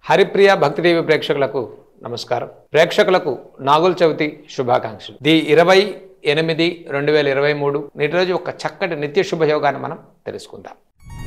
హరిప్రియ భక్తి టీవీ ప్రేక్షకులకు నమస్కారం ప్రేక్షకులకు నాగుల చవితి శుభాకాంక్షలు ది ఇరవై ఎనిమిది రెండు వేల ఇరవై మూడు నేటి రోజు ఒక చక్కటి నిత్య శుభయోగాన్ని మనం తెలుసుకుందాం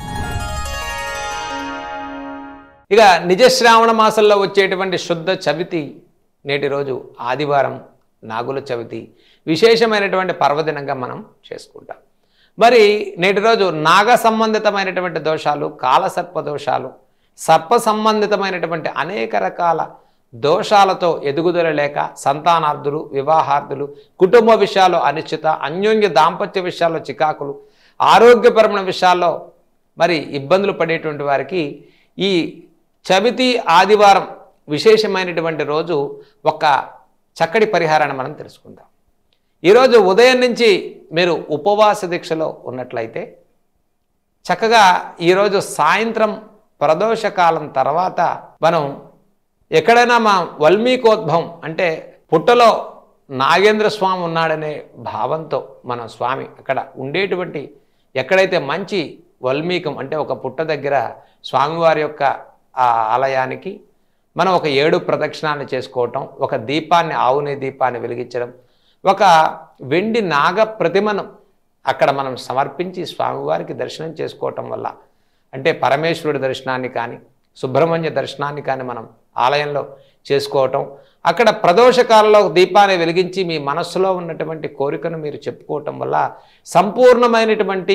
ఇక నిజ శ్రావణ మాసంలో వచ్చేటువంటి శుద్ధ చవితి నేటి రోజు ఆదివారం నాగుల చవితి విశేషమైనటువంటి పర్వదినంగా మనం చేసుకుంటాం మరి నేటి రోజు నాగ సంబంధితమైనటువంటి దోషాలు కాలసర్ప దోషాలు సర్ప సంబంధితమైనటువంటి అనేక రకాల దోషాలతో ఎదుగుదల లేక సంతానార్థులు వివాహార్థులు కుటుంబ విషయాల్లో అనిశ్చిత అన్యోన్య దాంపత్య విషయాల్లో చికాకులు ఆరోగ్యపరమైన విషయాల్లో మరి ఇబ్బందులు పడేటువంటి వారికి ఈ చవితి ఆదివారం విశేషమైనటువంటి రోజు ఒక చక్కటి పరిహారాన్ని మనం తెలుసుకుందాం ఈరోజు ఉదయం నుంచి మీరు ఉపవాస దీక్షలో ఉన్నట్లయితే చక్కగా ఈరోజు సాయంత్రం ప్రదోషకాలం తర్వాత మనం ఎక్కడైనా మా వల్మీకోద్భవం అంటే పుట్టలో నాగేంద్ర స్వామి ఉన్నాడనే భావంతో మన స్వామి అక్కడ ఉండేటువంటి ఎక్కడైతే మంచి వల్మీకం అంటే ఒక పుట్ట దగ్గర స్వామివారి యొక్క ఆ ఆలయానికి మనం ఒక ఏడు ప్రదక్షిణాన్ని చేసుకోవటం ఒక దీపాన్ని ఆవునే దీపాన్ని వెలిగించడం ఒక వెండి నాగ ప్రతిమను అక్కడ మనం సమర్పించి స్వామివారికి దర్శనం చేసుకోవటం వల్ల అంటే పరమేశ్వరుడి దర్శనాన్ని కానీ సుబ్రహ్మణ్య దర్శనాన్ని కానీ మనం ఆలయంలో చేసుకోవటం అక్కడ ప్రదోషకాలంలో దీపాన్ని వెలిగించి మీ మనస్సులో ఉన్నటువంటి కోరికను మీరు చెప్పుకోవటం వల్ల సంపూర్ణమైనటువంటి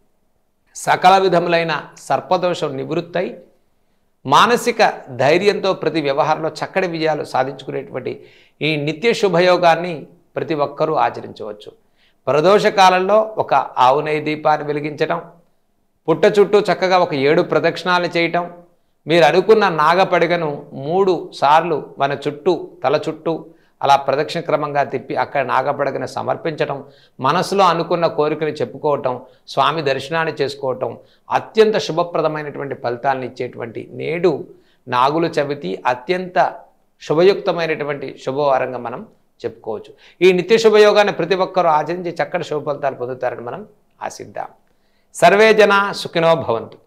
సకల విధములైన సర్పదోషం నివృత్తై మానసిక ధైర్యంతో ప్రతి వ్యవహారంలో చక్కటి విజయాలు సాధించుకునేటువంటి ఈ నిత్య శుభయోగాన్ని ప్రతి ఒక్కరూ ఆచరించవచ్చు ప్రదోష కాలంలో ఒక ఆవు నెయ్యి దీపాన్ని వెలిగించటం పుట్ట చుట్టూ చక్కగా ఒక ఏడు ప్రదక్షిణాలు చేయటం మీరు అనుకున్న నాగపడిగను మూడు సార్లు మన చుట్టూ తల చుట్టూ అలా ప్రదక్షిణ క్రమంగా తిప్పి అక్కడ నాగపడగను సమర్పించటం మనసులో అనుకున్న కోరికని చెప్పుకోవటం స్వామి దర్శనాన్ని చేసుకోవటం అత్యంత శుభప్రదమైనటువంటి ఫలితాలను ఇచ్చేటువంటి నేడు నాగుల చవితి అత్యంత శుభయుక్తమైనటువంటి శుభవారంగా మనం చెప్పుకోవచ్చు ఈ నిత్య శుభయోగాన్ని ప్రతి ఒక్కరూ ఆచరించి చక్కటి శుభ ఫలితాలు పొందుతారని మనం ఆశిద్దాం సర్వే జన సుఖినో భవంతు